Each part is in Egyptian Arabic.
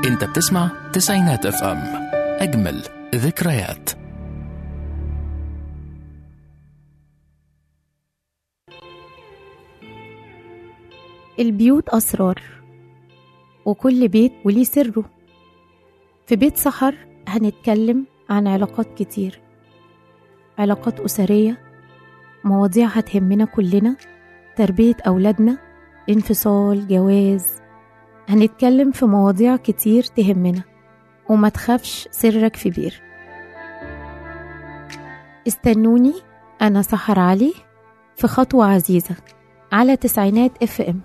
انت بتسمع تسعينات اف ام اجمل ذكريات البيوت أسرار وكل بيت وليه سره في بيت سحر هنتكلم عن علاقات كتير علاقات أسرية مواضيع هتهمنا كلنا تربية أولادنا انفصال جواز هنتكلم في مواضيع كتير تهمنا وما تخافش سرك في بير استنوني أنا سحر علي في خطوة عزيزة على تسعينات اف ام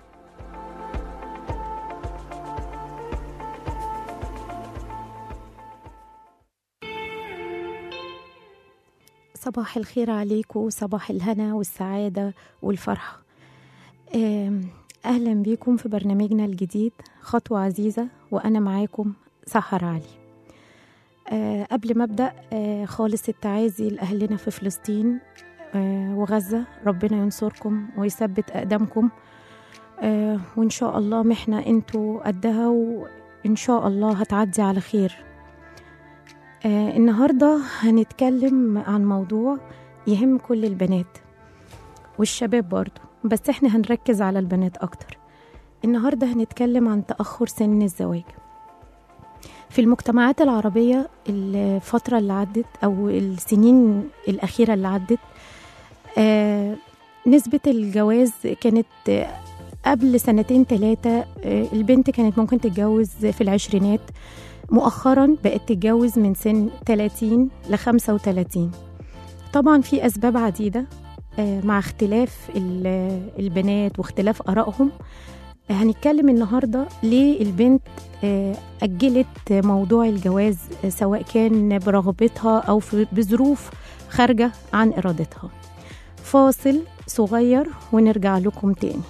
صباح الخير عليكم صباح الهنا والسعادة والفرحة آم، أهلا بيكم في برنامجنا الجديد خطوة عزيزة وأنا معاكم سحر علي آه، قبل ما أبدأ آه، خالص التعازي لأهلنا في فلسطين آه، وغزة ربنا ينصركم ويثبت أقدامكم آه، وإن شاء الله محنة أنتوا قدها وإن شاء الله هتعدي على خير آه، النهاردة هنتكلم عن موضوع يهم كل البنات والشباب برضو بس احنا هنركز على البنات أكتر النهاردة هنتكلم عن تأخر سن الزواج في المجتمعات العربية الفترة اللي عدت أو السنين الأخيرة اللي عدت آه، نسبة الجواز كانت آه، قبل سنتين ثلاثة البنت كانت ممكن تتجوز في العشرينات مؤخرا بقت تتجوز من سن 30 ل 35 طبعا في أسباب عديدة آه، مع اختلاف ال- البنات واختلاف آرائهم آه، هنتكلم النهاردة ليه البنت آه، أجلت موضوع الجواز آه، سواء كان برغبتها أو في- بظروف خارجة عن إرادتها فاصل صغير ونرجع لكم تاني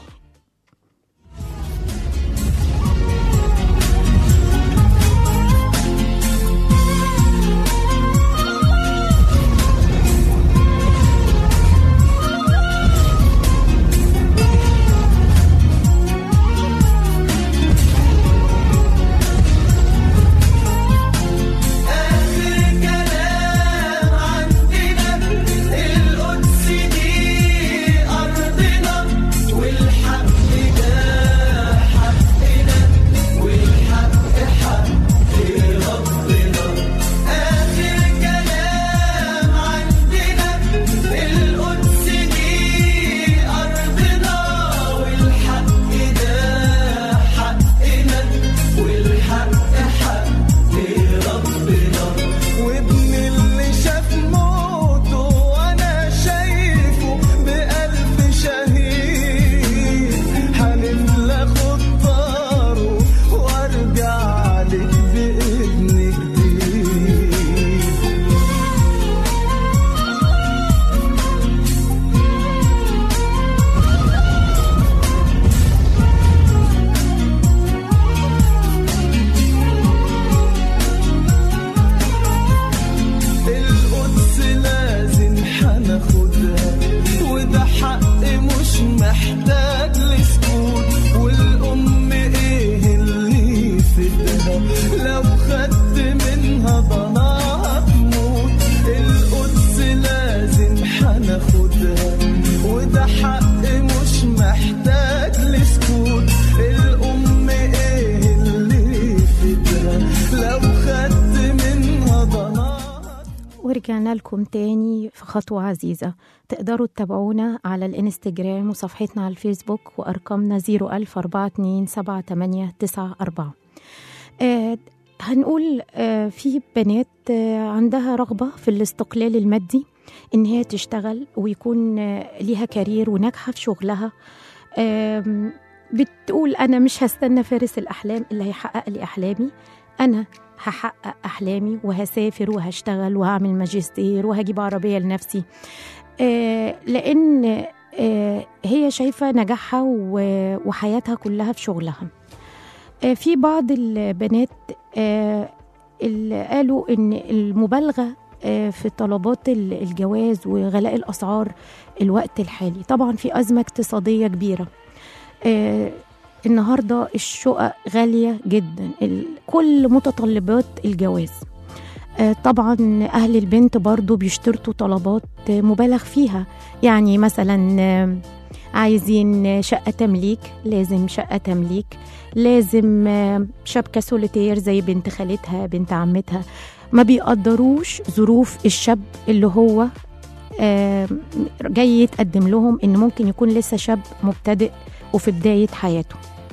كلام عندنا القدس دي أرضنا والحق ده حقنا والحق حق ربنا آخر كلام عندنا القدس دي أرضنا والحق ده حقنا والحق حق ربنا وابن اللي شاف موته وانا شايفه بألف شهيد هنملى خطاره وارجع لك بابن جديد القدس لازم هناخدها وده حق مش محتاج لسكوت والأم ايه اللي يفيدها لو خدت منها ضناها تموت القدس لازم هناخدها وده حق مش محتاج لسكوت الأم ايه اللي يفيدها لو خدت منها ضناها ورجعنا لكم تاني في خطوة عزيزة تقدروا تتابعونا على الانستجرام وصفحتنا على الفيسبوك وأرقامنا 014278894 آه هنقول آه في بنات آه عندها رغبة في الاستقلال المادي إن هي تشتغل ويكون آه ليها كارير وناجحة في شغلها آم، بتقول أنا مش هستنى فارس الأحلام اللي هيحقق لي أحلامي أنا هحقق أحلامي وهسافر وهشتغل وهعمل ماجستير وهجيب عربية لنفسي آه، لأن آه، هي شايفة نجاحها و- وحياتها كلها في شغلها آه، في بعض البنات آه، اللي قالوا إن المبالغة آه، في طلبات ال- الجواز وغلاء الأسعار الوقت الحالي طبعا في أزمة اقتصادية كبيرة آه، النهارده الشقق غاليه جدا ال- كل متطلبات الجواز آه، طبعا اهل البنت برضو بيشترطوا طلبات آه، مبالغ فيها يعني مثلا آه، عايزين شقة تمليك لازم شقة تمليك لازم آه، شبكة سوليتير زي بنت خالتها بنت عمتها ما بيقدروش ظروف الشاب اللي هو آه، جاي يتقدم لهم ان ممكن يكون لسه شاب مبتدئ وفي بداية حياته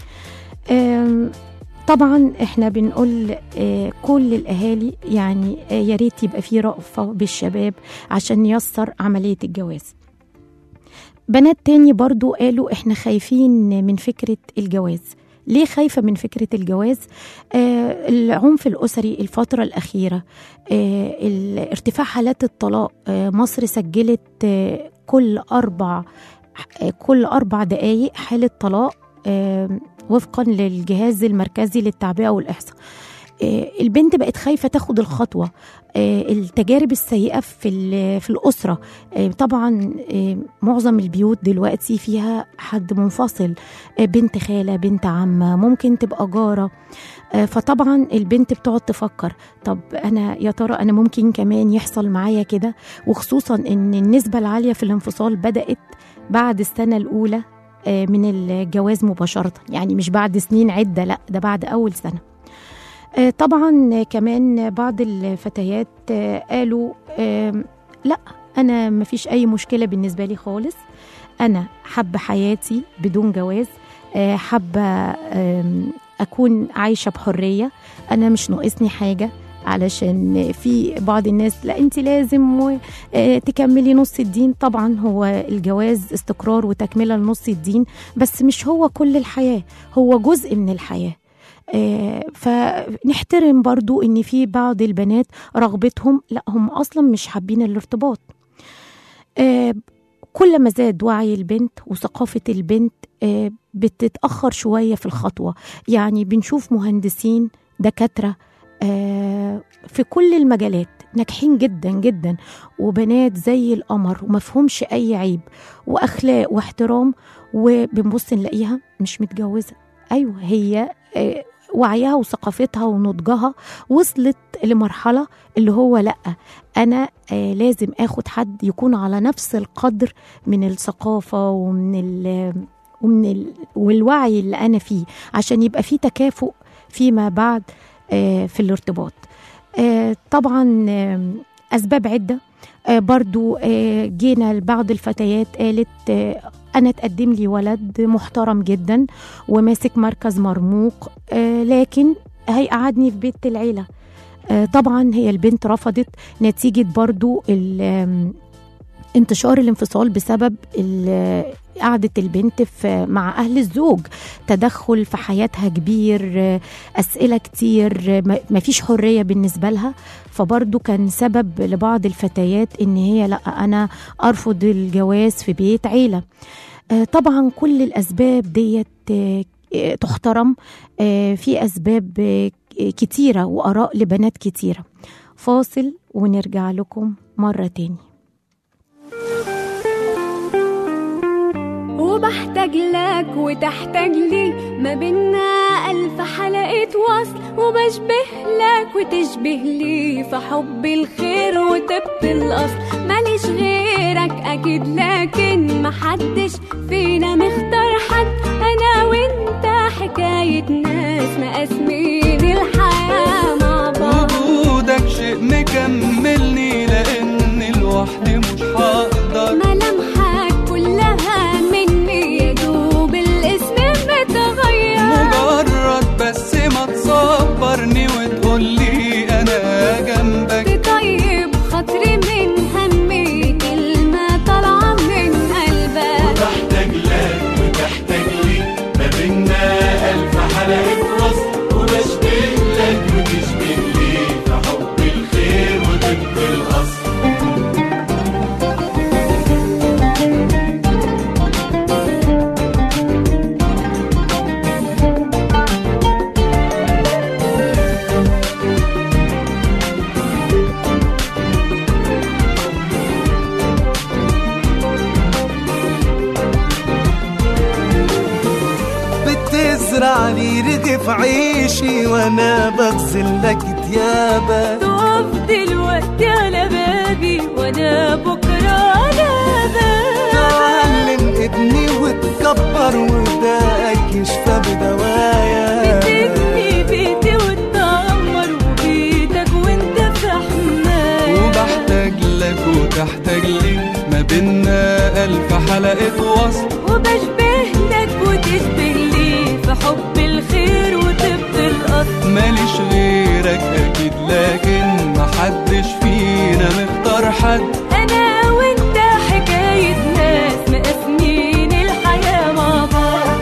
آم، طبعا احنا بنقول آه، كل الاهالي يعني آه، يا ريت يبقى في رأفة بالشباب عشان نيسر عملية الجواز بنات تاني برضو قالوا احنا خايفين من فكرة الجواز ليه خايفة من فكرة الجواز آه العنف الأسري الفترة الأخيرة آه ال- ارتفاع حالات الطلاق آه مصر سجلت آه كل أربع آه كل أربع دقايق حالة طلاق آه وفقا للجهاز المركزي للتعبئة والإحصاء آه، البنت بقت خايفة تاخد الخطوة آه، التجارب السيئة في ال- في الأسرة آه، طبعا آه، معظم البيوت دلوقتي فيها حد منفصل آه، بنت خالة بنت عمة ممكن تبقى جارة آه، فطبعا البنت بتقعد تفكر طب أنا يا ترى أنا ممكن كمان يحصل معايا كده وخصوصا إن النسبة العالية في الانفصال بدأت بعد السنة الأولى آه، من الجواز مباشرة يعني مش بعد سنين عدة لا ده بعد أول سنة آه، طبعا آه، كمان بعض الفتيات آه، قالوا آم، لا انا مفيش اي مشكله بالنسبه لي خالص انا حابه حياتي بدون جواز آه، حابه آم، اكون عايشه بحريه انا مش ناقصني حاجه علشان في بعض الناس لا انت لازم و- آه، تكملي نص الدين طبعا هو الجواز استقرار وتكمله لنص الدين بس مش هو كل الحياه هو جزء من الحياه آه، فنحترم برضو ان في بعض البنات رغبتهم لا هم اصلا مش حابين الارتباط آه، كل ما زاد وعي البنت وثقافة البنت آه، بتتأخر شوية في الخطوة يعني بنشوف مهندسين دكاترة آه، في كل المجالات ناجحين جدا جدا وبنات زي القمر ومفهومش أي عيب وأخلاق واحترام وبنبص نلاقيها مش متجوزة أيوة هي آه، وعيها وثقافتها ونضجها وصلت لمرحلة اللي هو لأ أنا آه لازم أخد حد يكون على نفس القدر من الثقافة ومن ال ومن ال والوعي اللي أنا فيه عشان يبقى في تكافؤ فيما بعد آه في الارتباط آه طبعا آه أسباب عدة آه برضو آه جينا لبعض الفتيات قالت آه أنا تقدم لي ولد محترم جدا وماسك مركز مرموق آه لكن هيقعدني في بيت العيلة آه طبعا هي البنت رفضت نتيجة برضو ال- آم، انتشار الانفصال بسبب ال- قعدة البنت في مع أهل الزوج تدخل في حياتها كبير آه، أسئلة كتير آه، ما- مفيش حرية بالنسبة لها فبرضو كان سبب لبعض الفتيات إن هي لا أنا أرفض الجواز في بيت عيلة آه، طبعا كل الأسباب ديت آه، آه، تحترم آه، في أسباب آه، كتيرة وآراء لبنات كتيرة فاصل ونرجع لكم مرة تاني وبحتاج لك وتحتاج لي ما بينا ألف حلقة وصل وبشبه لك وتشبه لي في حب الخير وطب الأصل ماليش غيرك أكيد لكن محدش فينا مختار حد أنا وأنت حكاية ناس مقاسمين الحياة مع بعض وجودك شيء مكملني لان لوحدي مش هقدر ملامحك كلها مني يا دوب الاسم متغير مجرد بس ما تصبرني وتقولي انا جنبك تطيب خاطري من همي كلمة طالعة من قلبك بحتاج لك وتحتاج تزرع لي رغف عيشي وانا بغسل لك ديابة تقف دلوقتي على بابي وانا بكره على بابك تعلم ابني وتكبر وباك يشفى بدوايا بتبني بيتي وتدمر وبيتك وانت في حماية وبحتاج لك وتحتاج لي ما بينا ألف حلقة وصل وبشبه لك وتشبه لي في حب الخير وطب الأصل ماليش غيرك أكيد لكن محدش فينا مختار حد أنا وأنت حكاية ناس مقسمين الحياة مع بعض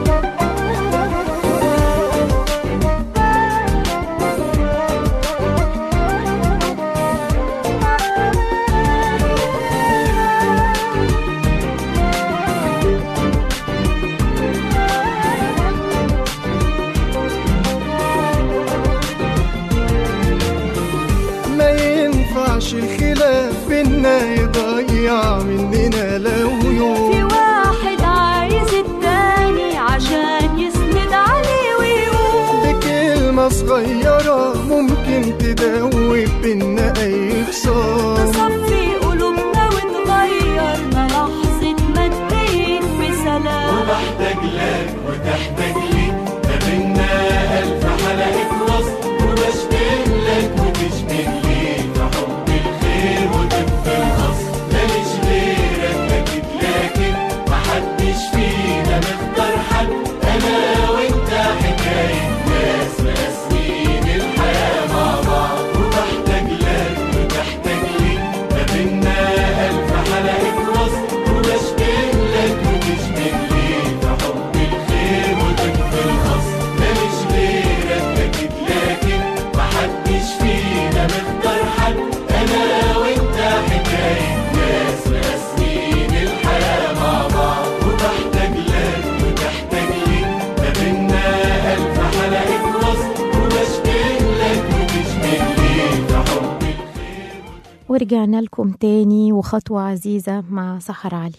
ما ينفعش الخلاف بينا يضيع مننا لو في يوم واحد عايز التاني عشان يسند عليه ويقول بكلمة صغيرة ممكن تدوب بينا أي خصام تصفي قلوبنا وتغيرنا لحظة ما تبين بسلام بحتاج لك وتحتاج لي ما بينا ألف حلقة وصل وبشبه لك وتشبه لي في حب الخير وطب الأصل ماليش غيرك أكيد لكن محدش فينا مختار حد أنا وأنت حكاية ناس مقاسمين الحياة مع بعض وبحتاج لك وتحتاج لي ما بينا ألف حلقة وصل وبشبه لك وتشبه لي في حب الخير وطب الأصل ماليش غيرك أكيد لكن محدش فينا مختار حد أنا وأنت حكاية ناس مقاسمين الحياة مع بعض وبحتاج لك وتحتاج لي ما بينا ألف حلقة وصل وبشبه لك وتشبه لي في حب الخير ورجعنا لكم تاني وخطوة عزيزة مع سحر علي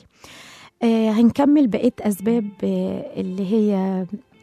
آه هنكمل بقية أسباب آه اللي هي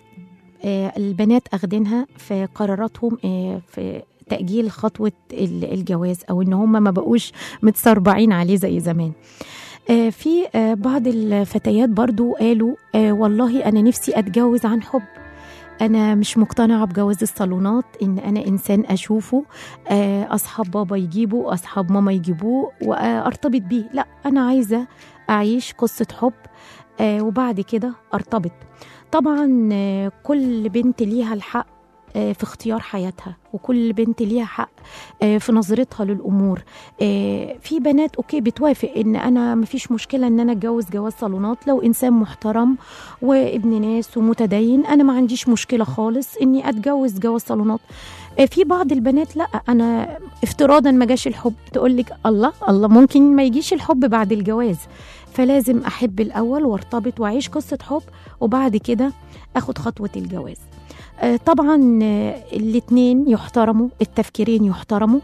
آه البنات أخدينها في قراراتهم آه في تأجيل خطوة ال- الجواز أو إن هم ما بقوش متسربعين عليه زي زمان آه في آه بعض الفتيات برضو قالوا آه والله أنا نفسي أتجوز عن حب أنا مش مقتنعة بجواز الصالونات إن أنا إنسان أشوفه آه، أصحاب بابا يجيبوا أصحاب ماما يجيبوه وأرتبط بيه لا أنا عايزة أعيش قصة حب آه، وبعد كده أرتبط طبعا آه، كل بنت ليها الحق آه، في اختيار حياتها وكل بنت ليها حق آه، في نظرتها للامور آه، في بنات اوكي بتوافق ان انا مفيش مشكله ان انا اتجوز جواز صالونات لو انسان محترم وابن ناس ومتدين انا ما عنديش مشكله خالص اني اتجوز جواز صالونات آه، في بعض البنات لا انا افتراضا ما جاش الحب تقول لك الله الله ممكن ما يجيش الحب بعد الجواز فلازم احب الاول وارتبط واعيش قصه حب وبعد كده اخد خطوه الجواز آه، طبعا آه، الاتنين يحترموا التفكيرين يحترموا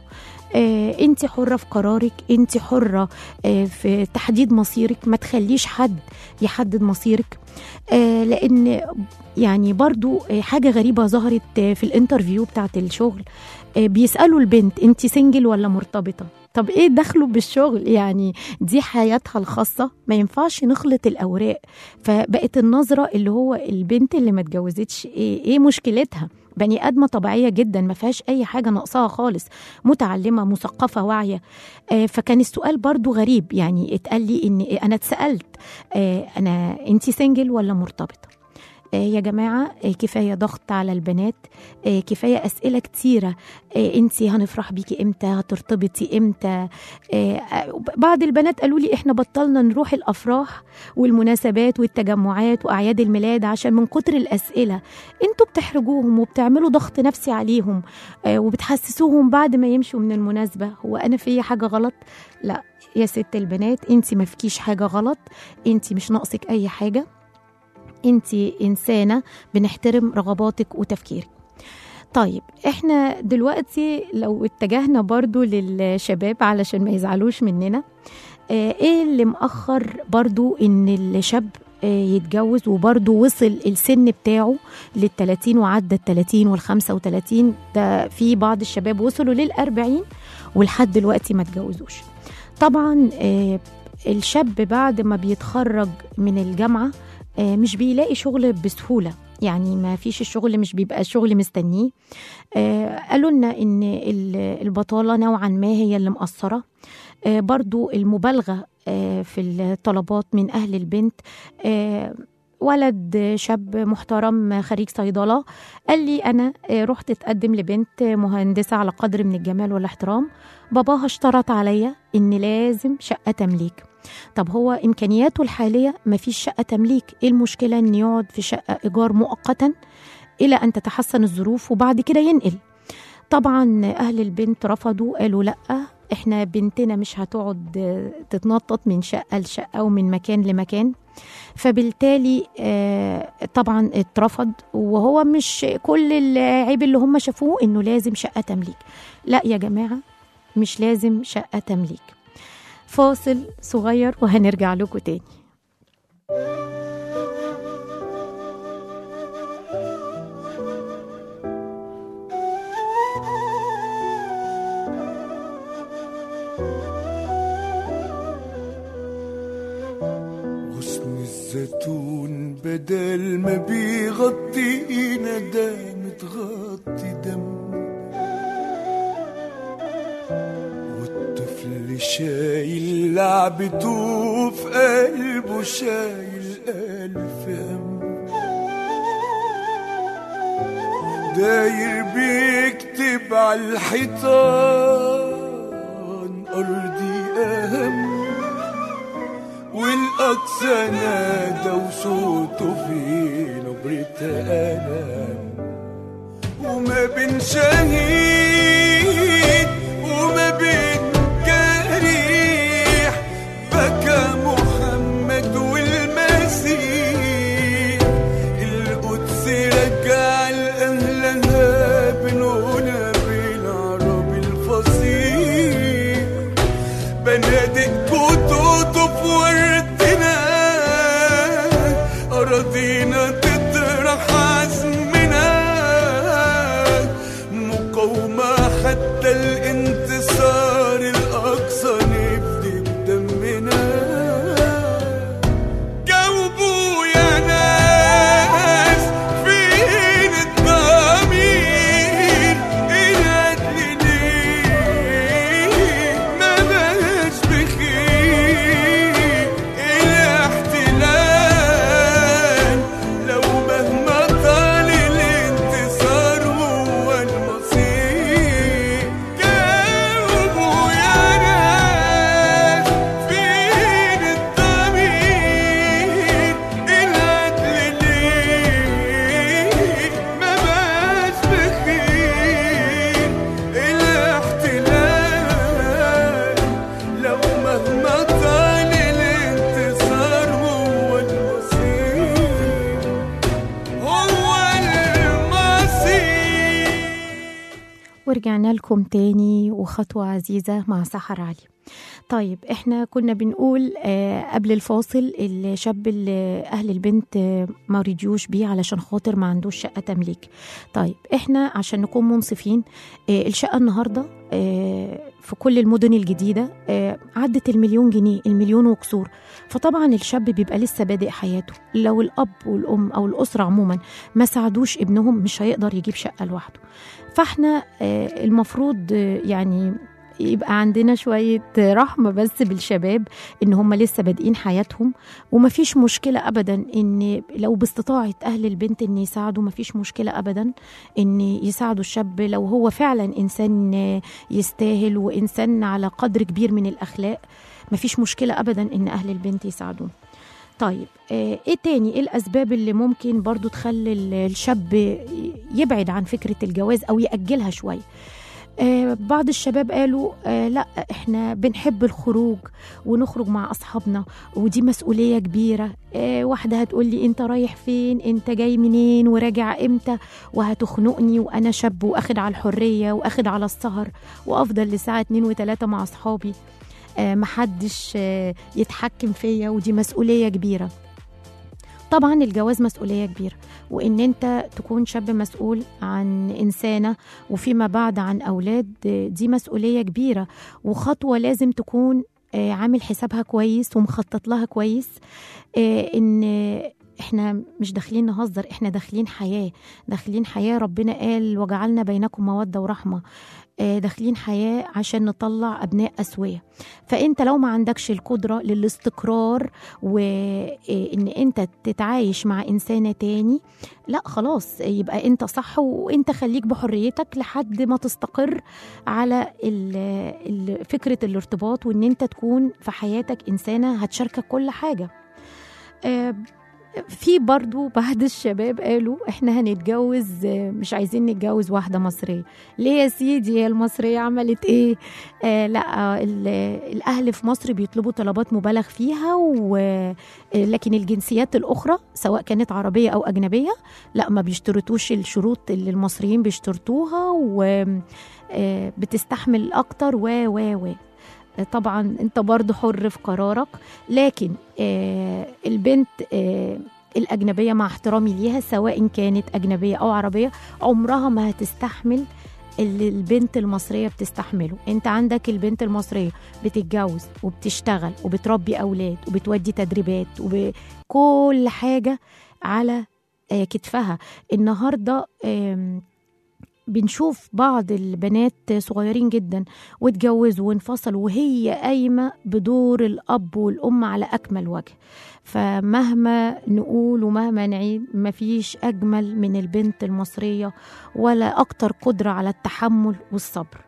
انت حره في قرارك انت حره آه، في تحديد مصيرك ما تخليش حد يحدد مصيرك آه، لان يعني برضو آه، حاجه غريبه ظهرت آه، في الانترفيو بتاعت الشغل آه، بيسالوا البنت انت سنجل ولا مرتبطه طب ايه دخله بالشغل يعني دي حياتها الخاصه ما ينفعش نخلط الاوراق فبقت النظره اللي هو البنت اللي ما اتجوزتش ايه ايه مشكلتها بني ادمه طبيعيه جدا ما فيهاش اي حاجه ناقصاها خالص متعلمه مثقفه واعيه آه، فكان السؤال برضو غريب يعني اتقال لي ان انا اتسالت آه، انا انت سنجل ولا مرتبطه آه، يا جماعة آه، كفاية ضغط على البنات آه، كفاية أسئلة كتيرة انت هنفرح بيكي امتى هترتبطي امتى آه، آه، بعض البنات قالوا لي احنا بطلنا نروح الأفراح والمناسبات والتجمعات وأعياد الميلاد عشان من كتر الأسئلة انتوا بتحرجوهم وبتعملوا ضغط نفسي عليهم آه، وبتحسسوهم بعد ما يمشوا من المناسبة هو أنا في حاجة غلط لا يا ست البنات انت ما فيكيش حاجة غلط انت مش ناقصك أي حاجة انت انسانه بنحترم رغباتك وتفكيرك طيب احنا دلوقتي لو اتجهنا برضو للشباب علشان ما يزعلوش مننا اه ايه اللي مأخر برضو ان الشاب آه، يتجوز وبرضه وصل السن بتاعه للتلاتين وعدى التلاتين والخمسة وتلاتين ده في بعض الشباب وصلوا للأربعين ولحد دلوقتي ما اتجوزوش طبعا آه، الشاب بعد ما بيتخرج من الجامعة آه، مش بيلاقي شغل بسهولة يعني ما فيش الشغل مش بيبقى شغل مستنيه آه، قالوا لنا ان ال- البطالة نوعا ما هي اللي مقصرة آه، برضو المبالغة آه، في الطلبات من أهل البنت آه، ولد شاب محترم خريج صيدلة قال لي أنا آه، رحت اتقدم لبنت مهندسة على قدر من الجمال والاحترام باباها اشترط عليا إن لازم شقة تمليك طب هو إمكانياته الحالية مفيش شقة تمليك إيه المشكلة إن يقعد في شقة إيجار مؤقتا إلى أن تتحسن الظروف وبعد كده ينقل طبعا أهل البنت رفضوا قالوا لأ إحنا بنتنا مش هتقعد آه، تتنطط من شقة لشقة ومن مكان لمكان فبالتالي آه، طبعا اترفض وهو مش كل العيب اللي هم شافوه انه لازم شقة تمليك لا يا جماعة مش لازم شقة تمليك فاصل صغير وهنرجع لكم تاني غصن الزيتون بدل ما بيغطينا ده متغطي دم والطفل شايل لعبته في قلبه شايل ألف هم داير بيكتب على الحيطان أرضي أهم والأقصى نادى وصوته في نبرة ألم وما بين شهيد وما بين جريح بكى محمد والمسيح القدس رجع لأهلها بنونا بالعربي الفصيح بنادق كتوته في وردنا أراضينا تطرح عزمنا مقاومة حتى الانتصار الأقصى نفدي بدمنا جاوبوا يا ناس فين الضمير العدل ليه ما بقاش بخير الاحتلال لو مهما طال الانتصار هو المصير جاوبوا يا ناس فين الضمير العدل ليه ما بقاش بخير الاحتلال لو مهما طال الانتصار هو المصير هو المصير ورجعنا لكم تاني وخطوة عزيزة مع سحر علي طيب احنا كنا بنقول آه قبل الفاصل الشاب اللي اهل البنت آه ما رضيوش بيه علشان خاطر ما عندوش شقة تمليك طيب احنا عشان نكون منصفين آه الشقة النهاردة آه في كل المدن الجديدة آه عدت المليون جنيه المليون وكسور فطبعا الشاب بيبقى لسه بادئ حياته لو الأب والأم أو الأسرة عموما ما ساعدوش ابنهم مش هيقدر يجيب شقة لوحده فاحنا آه، المفروض آه، يعني يبقى عندنا شوية رحمة بس بالشباب إن هم لسه بادئين حياتهم ومفيش مشكلة أبدا إن لو باستطاعة أهل البنت إن يساعدوا مفيش مشكلة أبدا إن يساعدوا الشاب لو هو فعلا إنسان آه، يستاهل وإنسان على قدر كبير من الأخلاق مفيش مشكلة أبدا إن أهل البنت يساعدوه طيب آه، ايه تاني ايه الاسباب اللي ممكن برضو تخلي ال- الشاب يبعد عن فكرة الجواز او يأجلها شوية آه، بعض الشباب قالوا آه لا احنا بنحب الخروج ونخرج مع اصحابنا ودي مسؤوليه كبيره آه واحده هتقول لي انت رايح فين انت جاي منين وراجع امتى وهتخنقني وانا شاب واخد على الحريه واخد على السهر وافضل لساعه اتنين وتلاته مع اصحابي آه محدش آه يتحكم فيا ودي مسؤوليه كبيره طبعا الجواز مسؤولية كبيرة وإن أنت تكون شاب مسؤول عن إنسانة وفيما بعد عن أولاد دي مسؤولية كبيرة وخطوة لازم تكون آه، عامل حسابها كويس ومخطط لها كويس آه، إن احنا مش داخلين نهزر احنا داخلين حياة داخلين حياة ربنا قال وجعلنا بينكم مودة ورحمة آه، داخلين حياة عشان نطلع أبناء أسوية فأنت لو ما عندكش القدرة للاستقرار وإن أنت تتعايش مع إنسانة تاني لا خلاص يبقى أنت صح وأنت خليك بحريتك لحد ما تستقر على ال- ال- فكرة الارتباط وإن أنت تكون في حياتك إنسانة هتشاركك كل حاجة آه، في برضو بعض الشباب قالوا احنا هنتجوز آه، مش عايزين نتجوز واحدة مصرية ليه يا سيدي هي المصرية عملت ايه آه لا آه، ال- الاهل في مصر بيطلبوا طلبات مبالغ فيها و آه، لكن الجنسيات الاخرى سواء كانت عربية او اجنبية لا ما بيشترطوش الشروط اللي المصريين بيشترطوها وبتستحمل اكتر و و و طبعا انت برضو حر في قرارك لكن آه البنت آه الأجنبية مع احترامي ليها سواء كانت أجنبية أو عربية عمرها ما هتستحمل اللي البنت المصرية بتستحمله انت عندك البنت المصرية بتتجوز وبتشتغل وبتربي أولاد وبتودي تدريبات وكل حاجة على آه، كتفها النهاردة آم، بنشوف بعض البنات صغيرين جدا واتجوزوا وانفصلوا وهي قايمة بدور الأب والأم على أكمل وجه فمهما نقول ومهما نعيد مفيش أجمل من البنت المصرية ولا أكتر قدرة على التحمل والصبر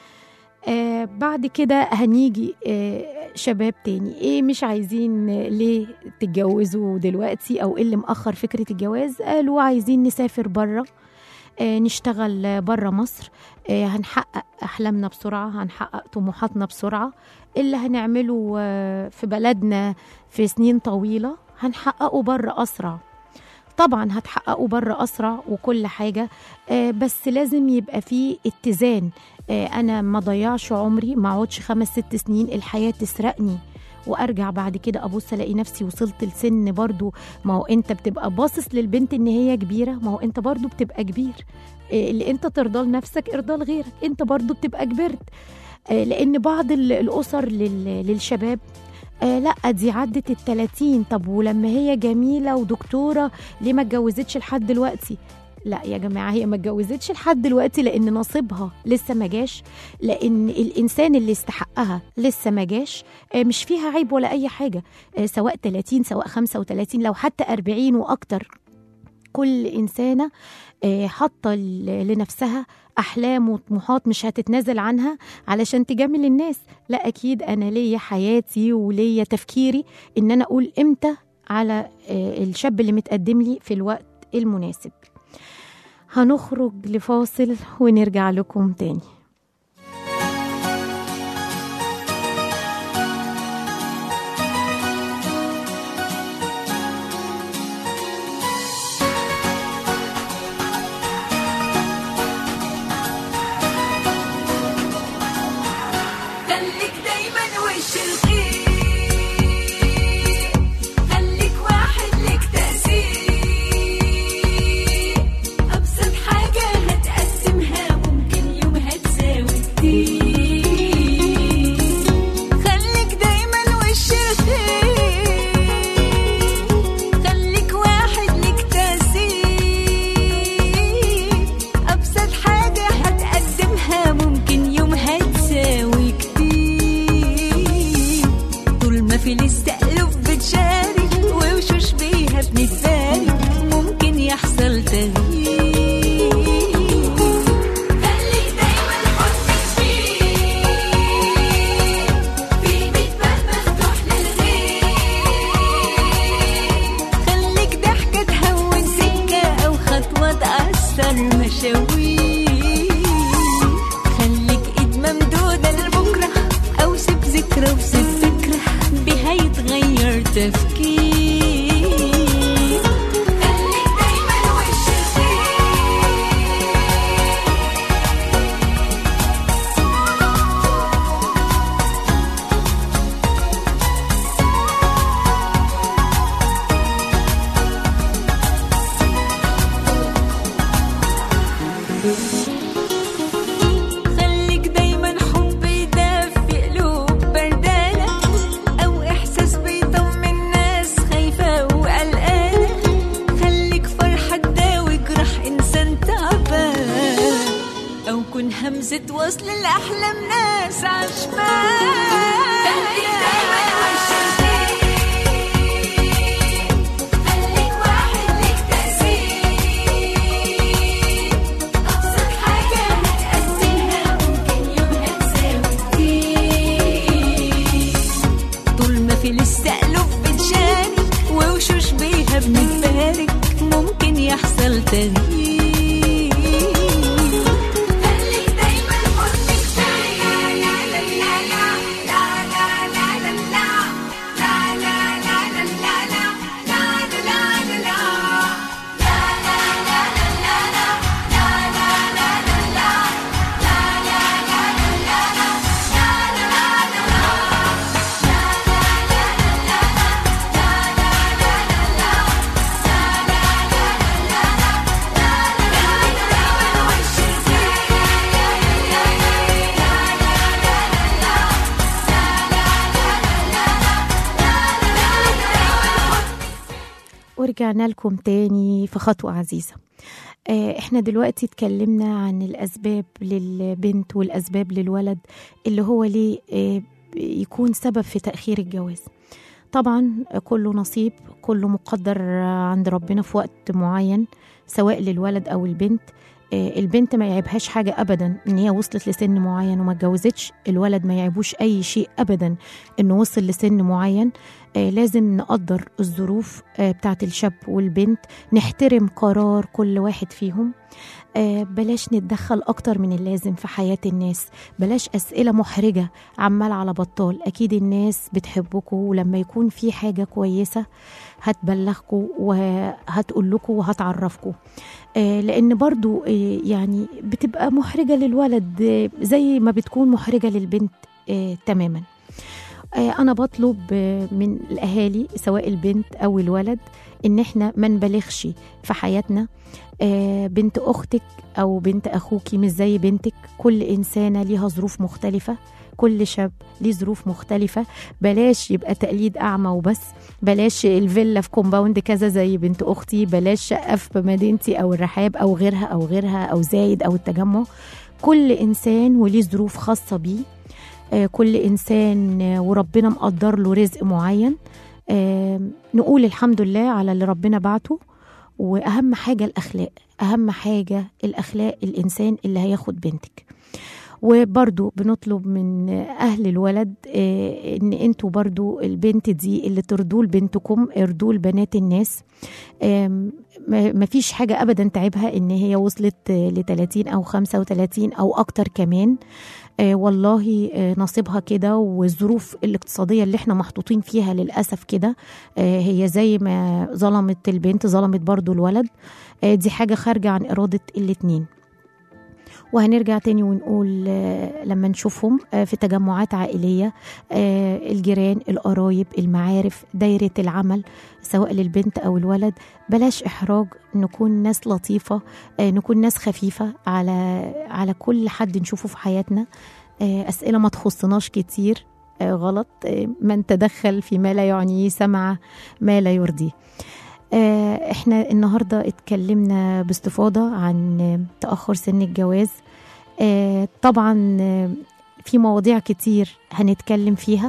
آه بعد كده هنيجي آه شباب تاني ايه مش عايزين آه، ليه تتجوزوا دلوقتي او ايه اللي مأخر فكرة الجواز قالوا عايزين نسافر بره آه، نشتغل بره مصر آه، هنحقق احلامنا بسرعه هنحقق طموحاتنا بسرعه اللي هنعمله آه، في بلدنا في سنين طويله هنحققه بره اسرع طبعا هتحققوا بره اسرع وكل حاجه آه، بس لازم يبقى فيه اتزان آه، انا ما ضيعش عمري ما اقعدش خمس ست سنين الحياه تسرقني وارجع بعد كده ابص الاقي نفسي وصلت لسن برضو ما هو انت بتبقى باصص للبنت ان هي كبيره ما هو انت برضو بتبقى كبير إيه اللي انت ترضى لنفسك ارضى لغيرك انت برضو بتبقى كبرت آه، لان بعض ال- الاسر لل- للشباب آه لا دي عدت التلاتين طب ولما هي جميلة ودكتورة ليه ما اتجوزتش لحد دلوقتي لا يا جماعة هي ما اتجوزتش لحد دلوقتي لأن نصيبها لسه ما جاش لأن الإنسان اللي يستحقها لسه ما جاش آه، مش فيها عيب ولا أي حاجة آه، سواء 30 سواء 35 لو حتى 40 وأكتر كل إنسانة آه، حاطة ل- لنفسها أحلام وطموحات مش هتتنازل عنها علشان تجامل الناس لا أكيد أنا ليا حياتي وليا تفكيري إن أنا أقول إمتى على آه، الشاب اللي متقدم لي في الوقت المناسب هنخرج لفاصل ونرجع لكم تاني خليك دايما وش الخير خليك واحد لك تأثير أبسط حاجة هتقسمها ممكن يوم هتسيب خليك دايما حب يدفي قلوب بردانة أو إحساس بيطمن ناس خايفة وقلقانة خليك فرحة تداوي جرح إنسان تعبان أو كن همزة وصل لأحلام ناس عشمان خليك دايما خليك واحد ليك تأثير أبسط حاجة بتقسمها ممكن يومها تساوي كتير طول ما في لسه قلوب بتشارك ووشوش بيها بنتبارك ممكن يحصل تغيير خليك دايما حزنك سايق لا لا لا لا لا لا لا لا لا لا لا لا لا لا لا لا لا ورجعنا لكم تاني في خطوة عزيزة آه، احنا دلوقتي اتكلمنا عن الأسباب للبنت والأسباب للولد اللي هو ليه آه، يكون سبب في تأخير الجواز طبعا كله نصيب كله مقدر عند ربنا في وقت معين سواء للولد أو البنت آه، البنت ما يعيبهاش حاجة أبدا إن هي وصلت لسن معين وما اتجوزتش الولد ما يعيبوش أي شيء أبدا إنه وصل لسن معين آه، لازم نقدر الظروف آه، بتاعت الشاب والبنت نحترم قرار كل واحد فيهم آه، بلاش نتدخل أكتر من اللازم في حياة الناس بلاش أسئلة محرجة عمال على بطال أكيد الناس بتحبكم ولما يكون في حاجة كويسة هتبلغكم وهتقول لكم وهتعرفكم آه، لأن برضو آه، يعني بتبقى محرجة للولد آه، زي ما بتكون محرجة للبنت آه، تماما آه، انا بطلب آه، من الاهالي سواء البنت او الولد ان احنا ما نبالغش في حياتنا آه، بنت اختك او بنت اخوكي مش زي بنتك كل انسانه ليها ظروف مختلفه كل شاب ليه ظروف مختلفة بلاش يبقى تقليد أعمى وبس بلاش الفيلا في كومباوند كذا زي بنت أختي بلاش شقة في مدينتي أو الرحاب أو غيرها أو غيرها أو زايد أو التجمع كل إنسان وليه ظروف خاصة بيه آه، كل انسان آه، وربنا مقدر له رزق معين آه، نقول الحمد لله على اللي ربنا بعته واهم حاجه الاخلاق اهم حاجه الاخلاق الانسان اللي هياخد بنتك وبرضو بنطلب من اهل الولد آه، ان انتوا برضو البنت دي اللي ترضوا لبنتكم ارضوا لبنات الناس آم، ما ما فيش حاجة أبدا تعبها إن هي وصلت ل 30 أو 35 أو أكتر كمان آه والله آه نصيبها كده والظروف الاقتصادية اللي احنا محطوطين فيها للأسف كده آه هي زي ما ظلمت البنت ظلمت برضو الولد آه دي حاجة خارجة عن إرادة الاتنين وهنرجع تاني ونقول آه، لما نشوفهم آه، في تجمعات عائلية آه، الجيران القرايب المعارف دايرة العمل سواء للبنت أو الولد بلاش إحراج نكون ناس لطيفة آه، نكون ناس خفيفة على على كل حد نشوفه في حياتنا آه، أسئلة ما تخصناش كتير آه، غلط آه، من تدخل فيما لا يعنيه سمع ما لا يرضيه آه، احنا النهارده اتكلمنا باستفاضه عن آه، تاخر سن الجواز آه، طبعا آه، في مواضيع كتير هنتكلم فيها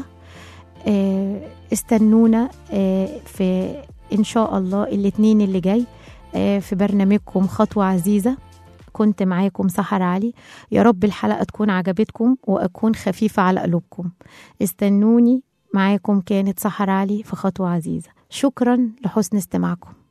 آه، استنونا آه، في ان شاء الله الاثنين اللي جاي آه، في برنامجكم خطوه عزيزه كنت معاكم سحر علي يا رب الحلقه تكون عجبتكم واكون خفيفه على قلوبكم استنوني معاكم كانت سحر علي في خطوه عزيزه شكرا لحسن استماعكم